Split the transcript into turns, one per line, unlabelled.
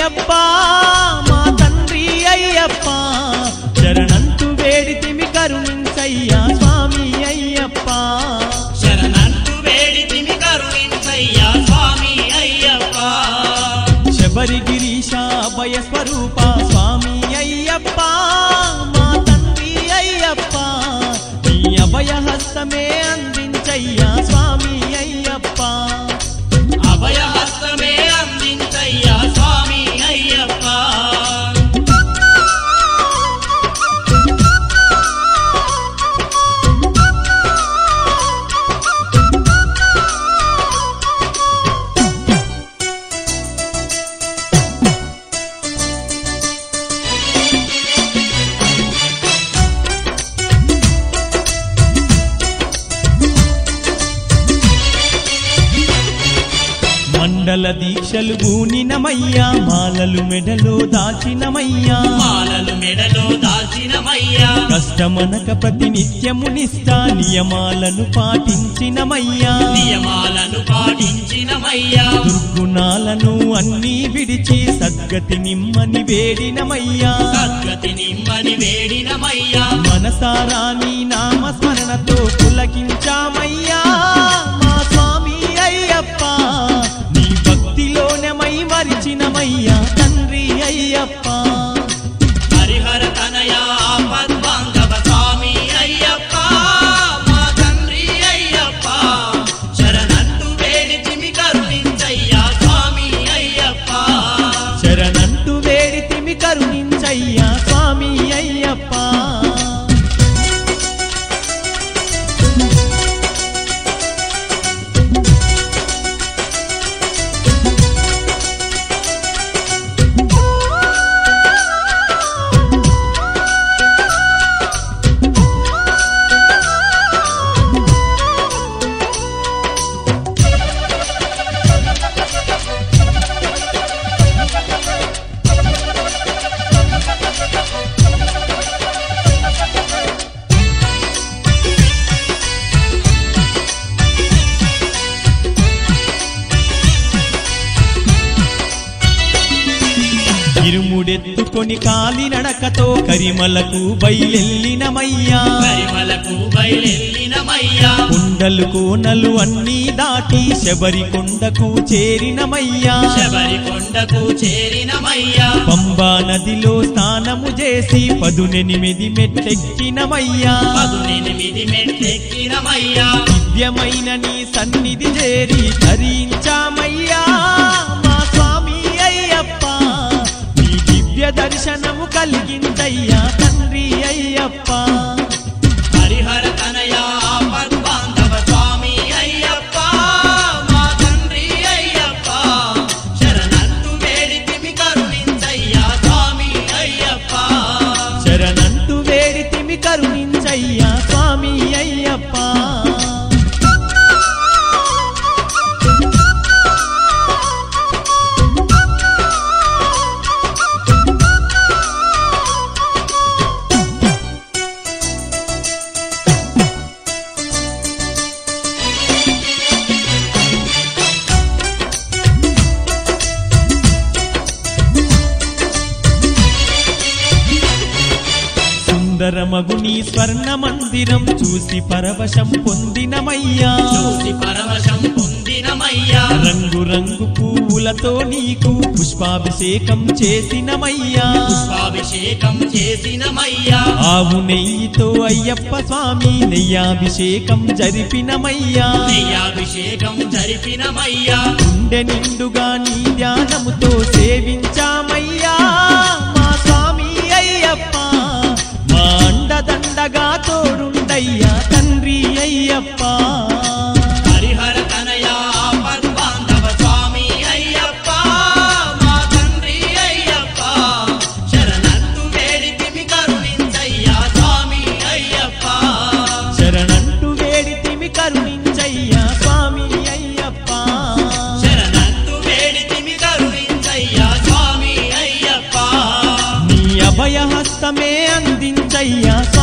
అయ్యప్ప మా తండ్రి అయ్యప్ప శరణంటూ వేడితిమి కరుణించయ్యా స్వామి అయ్యప్ప
శరణంటూ వేడితిమి కరుణించయ్యా స్వామి అయ్యప్ప
శబరి గిరీశ అభయ స్వరూప స్వామి అయ్యప్ప మా తండ్రి అయ్యప్ప నీ అభయ హస్తమే అందించయ్యా స్వామి అయ్యప్ప
అభయహస్తమే అందించయ్యా స్వామి అయ్యప్ప
మండల దీక్షలు గూనినమయ్యా మాలలు మెడలో దాచినమయ్యా
మాలలు మెడలో దాల్చినమయ్యా
కష్టమనక ప్రతి నిత్యమునిస్తా నియమాలను పాటించినమయ్యా
నియమాలను పాటించినమయ్యా
దుర్గుణాలను అన్నీ విడిచి సద్గతి నిమ్మని వేడినమయ్యా
సద్గతి నిమ్మని వేడినమయ్యా
మనసారా నీ నామస్మరణతో పులకించామయ్యా మా స్వామి అయ్యప్ప నీ భక్తిలోనే మై మరిచినమయ్యా తండ్రి అయ్యప్ప
హరిహర తనయా పద్మాంగవ స్వామి అయ్యప్ప మా తండ్రి అయ్యప్ప శరణంటూ వేడితిమి కరుణించయ్యా స్వామి అయ్యప్ప
శరణంటూ వేడితిమి కరుణించయ్యా స్వామి అయ్యప్ప ఇరుముడెత్తుకొని కాలి నడకతో కరిమలకు బయలెల్లినమయ్యా
పరిమలకు బయలెల్లినమయ్యా
కొండలు కోనలు అన్నీ దాటి శబరి కొండకు చేరినమయ్యా
శబరి కొండకు చేరినమయ్యా
పంబా నదిలో స్నానము చేసి పదునెనిమిది మెట్టెక్కినమయ్యా
పదునెనిమిది మెట్టెక్కినమయ్యా
దివ్యమైన నీ సన్నిధి చేరి ధరించామయ్యా మా స్వామి అయ్యప్ప నీ దివ్య దర్శనము కలిగిందయ్యా తండ్రి అయ్యప్ప
హరిహర తనయా పద్మాంగవ స్వామి అయ్యప్ప మా తండ్రి అయ్యప్ప శరణంటూ వేడితిమి కరుణించయ్యా స్వామి అయ్యప్ప
శరణంటూ వేడితిమి కరుణించయ్యా స్వామి అయ్యప్ప సుందరమగు నీ స్వర్ణ మందిరం చూసి పరవశం పొందినమయ్యా
చూసి పరవశం పొందినమయ్యా
రంగు రంగు పువ్వులతో నీకు పుష్పాభిషేకం చేసినమయ్యా
పుష్పాభిషేకం చేసినమయ్యా
ఆవు నెయ్యితో అయ్యప్ప స్వామి నెయ్యాభిషేకం జరిపినమయ్యా
నెయ్యాభిషేకం జరిపినమయ్యా
గుండె నిండుగా నీ ధ్యానముతో సేవించామయ్యా మా స్వామి అయ్యప్ప మా అండదండగా తోడుండయ్యా తండ్రి అయ్యప్ప
హరిహర తనయా పద్మాంగవ స్వామి అయ్యప్ప మా తండ్రి అయ్యప్ప శరణంటూ వేడితిమి కరుణించయ్యా స్వామి అయ్యప్ప
శరణంటూ వేడితిమి కరుణించయ్యా స్వామి అయ్యప్ప
శరణంటూ వేడితిమి కరుణించయ్యా స్వామి అయ్యప్ప
నీ అభయ హస్తమే అందించయ్యా